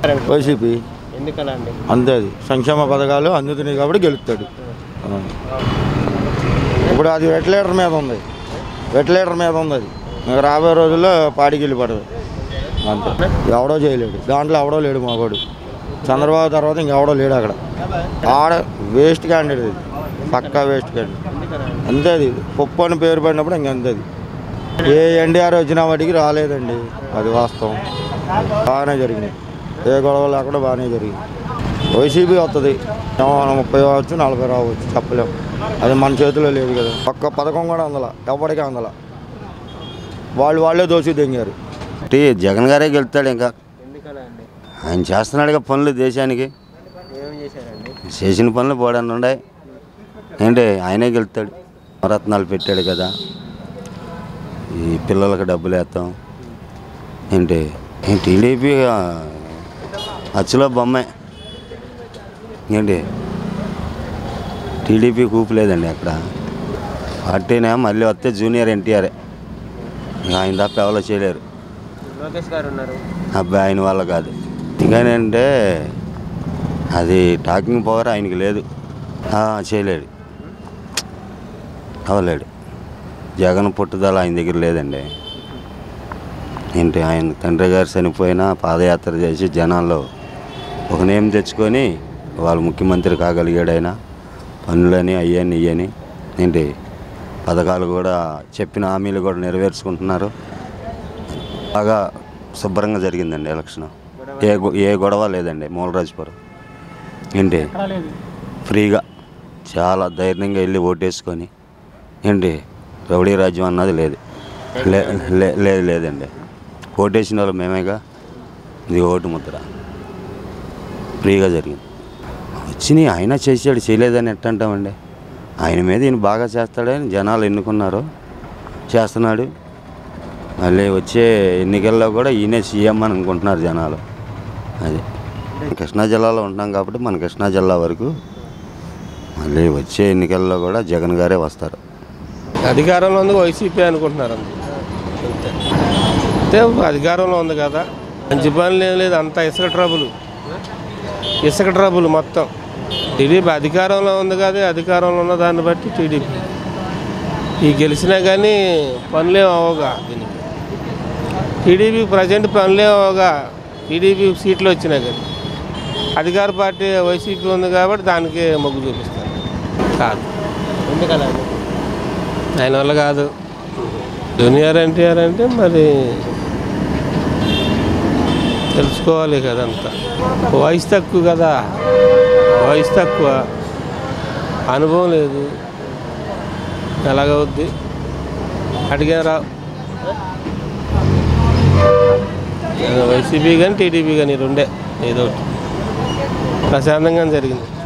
YCP ఎందుకలా అండి అంతే అది సంక్షేమ పథకాలు అందుతున్నాయి కాబట్టి గెలుస్తాడు ఆ. ఇప్పుడు అది వెట్లేటర్ మీద ఉంది వెట్లేటర్ మీద ఉంది అది ఇంకా రాబోయే రోజుల్లో పాడికి వెళ్ళి పడదు అంతే ఎవడో చేయలేడు దాంట్లో ఎవడో లేడు మావాడు చంద్రబాబు తర్వాత ఇంకెవడో లేడు అక్కడ ఆడ వేస్ట్ క్యాండిడేట్ ఇది పక్కా వేస్ట్ క్యాండిడేట్ అంతే అది పప్పు అని పేరు పడినప్పుడు ఇంకంతే అది ఏ ఎన్డీఆర్ వచ్చిన వాటికి రాలేదండి అది వాస్తవం బాగానే జరిగింది ఏ గొడవ లేకుండా బాగానే జరిగింది వైసీపీ వస్తుంది ఏమో ముప్పై రావచ్చు నలభై రావచ్చు చెప్పలేం అది మన చేతిలో లేదు కదా ఒక్క పథకం కూడా అందల ఎవరికీ అందల వాళ్ళు వాళ్ళే దోషి దెంగారు టీ జగన్ గారే గెలుస్తాడు ఇంకా ఎందుకలా అండి ఆయన చేస్తున్నాడుగా పనులు దేశానికి ఏమేమి చేశారండి చేసిన పనులు పోవడానికి ఉన్నాయి ఏంటి ఆయనే గెలుస్తాడు నవరత్నాలు పెట్టాడు కదా ఈ పిల్లలకు డబ్బులు వేస్తాం ఏంటి ఈ టీడీపీ ఆ, అచ్చులో బొమ్మే ఏంటి టీడీపీ కూపు లేదండి అక్కడ పార్టీనే మళ్ళీ వస్తే జూనియర్ ఎన్టీఆరే ఇక ఆయన తప్ప ఎవరో చేయలేరు లోకేష్ గారు ఉన్నారు అబ్బాయి ఆయన వల్ల కాదు ఇంకానంటే అది టాకింగ్ పవర్ ఆయనకి లేదు ఆ, చేయలేడు అవ్వలేడు జగన్ పుట్టుదల ఆయన దగ్గర లేదండి ఏంటి ఆయన తండ్రి గారు చనిపోయినా పాదయాత్ర చేసి జనాల్లో ఒక నేమ్ తెచ్చుకొని వాళ్ళు ముఖ్యమంత్రి కాగలిగాడు ఆయన పనులని అయ్యని ఇయ్యని ఏంటి పథకాలు కూడా చెప్పిన హామీలు కూడా నెరవేర్చుకుంటున్నారు బాగా శుభ్రంగా జరిగిందండి ఎలక్షన్ ఏ గొ- ఏ గొడవ లేదండి మూలరాజుపురం ఏంటి ఫ్రీగా చాలా ధైర్యంగా వెళ్ళి ఓటేసుకొని ఏంటి రౌడీ రాజ్యం అన్నది లేదు లే- లే- లేదు లేదండి ఓటేసిన వాళ్ళు మేమేగా ఇది ఓటు ముద్ర ఫ్రీగా జరిగింది వచ్చినాయి ఆయన చేసాడు చేయలేదని ఎట్ట అంటామండి ఆయన మీద ఈయన బాగా చేస్తాడని జనాలు ఎన్నుకున్నారు చేస్తున్నాడు మళ్ళీ వచ్చే ఎన్నికల్లో కూడా ఈయనే సీఎం అని అనుకుంటున్నారు జనాలు అది కృష్ణా జిల్లాలో ఉంటాం కాబట్టి మన కృష్ణా జిల్లా వరకు మళ్ళీ వచ్చే ఎన్నికల్లో కూడా జగన్ గారే వస్తారు అధికారంలో ఉంది వైసీపీ అనుకుంటున్నారు అంతే అంతే అంటే అధికారంలో ఉంది కదా మంచి పనులు ఏం లేదు అంతా ఇసుక ట్రబుల్ ఇసుక ట్రబుల్ మొత్తం టీడీపీ అధికారంలో ఉంది కదా అధికారంలో ఉన్న దాన్ని బట్టి టీడీపీ ఈ గెలిచినా కానీ పనులేం అవగా దీనికి టీడీపీ ప్రజెంట్ పనులేం అవగా టీడీపీ సీట్లు వచ్చినా కానీ అధికార పార్టీ వైసీపీ ఉంది కాబట్టి దానికి మొగ్గు చూపిస్తారు కాదు ఎందుకలా అండి ఆయన వల్ల కాదు జూనియర్ ఎన్టీఆర్ అంటే మరి తెలుసుకోవాలి కదంతా వయసు తక్కువ కదా వయసు తక్కువ అనుభవం లేదు ఎలాగవుద్ది అడిగా రా వైసీపీ కానీ టీడీపీ కానీ రెండే ఏదో ఒకటి ప్రశాంతంగా జరిగింది